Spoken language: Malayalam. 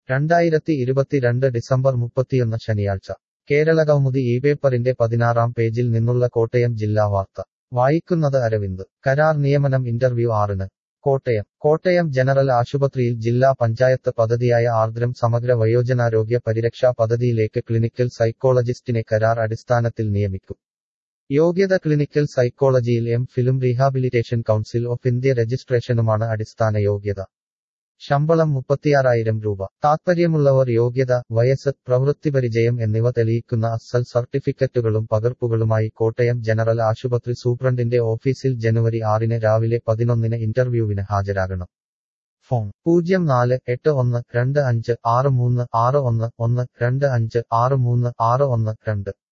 രണ്ടായിരത്തി ഇരുപത്തിരണ്ട് ഡിസംബർ മുപ്പത്തിയൊന്ന് ശനിയാഴ്ച കേരളകൗമുദി ഈ പേപ്പറിന്റെ പതിനാറാം പേജിൽ നിന്നുള്ള കോട്ടയം ജില്ലാ വാർത്ത വായിക്കുന്നത് അരവിന്ദ് കരാർ നിയമനം ഇന്റർവ്യൂ ആറിന് കോട്ടയം കോട്ടയം ജനറൽ ആശുപത്രിയിൽ ജില്ലാ പഞ്ചായത്ത് പദ്ധതിയായ ആർദ്രം സമഗ്ര വയോജനാരോഗ്യ പരിരക്ഷാ പദ്ധതിയിലേക്ക് ക്ലിനിക്കൽ സൈക്കോളജിസ്റ്റിനെ കരാർ അടിസ്ഥാനത്തിൽ നിയമിക്കും യോഗ്യത ക്ലിനിക്കൽ സൈക്കോളജിയിൽ എം ഫിലും റീഹാബിലിറ്റേഷൻ കൗൺസിൽ ഓഫ് ഇന്ത്യ രജിസ്ട്രേഷനുമാണ് അടിസ്ഥാന യോഗ്യത ശമ്പളം മുപ്പത്തിയാറായിരം രൂപ താത്പര്യമുള്ളവർ യോഗ്യത വയസ്സ് പ്രവൃത്തിപരിചയം എന്നിവ തെളിയിക്കുന്ന അസൽ സർട്ടിഫിക്കറ്റുകളും പകർപ്പുകളുമായി കോട്ടയം ജനറൽ ആശുപത്രി സൂപ്രണ്ടിന്റെ ഓഫീസിൽ ജനുവരി ആറിന് രാവിലെ പതിനൊന്നിന് ഇന്റർവ്യൂവിന് ഹാജരാകണം ഫോൺ പൂജ്യം നാല് എട്ട് ഒന്ന് രണ്ട് അഞ്ച് ആറ് മൂന്ന് ആറ് ഒന്ന് ഒന്ന് രണ്ട് അഞ്ച് ആറ് മൂന്ന് ആറ് ഒന്ന് രണ്ട്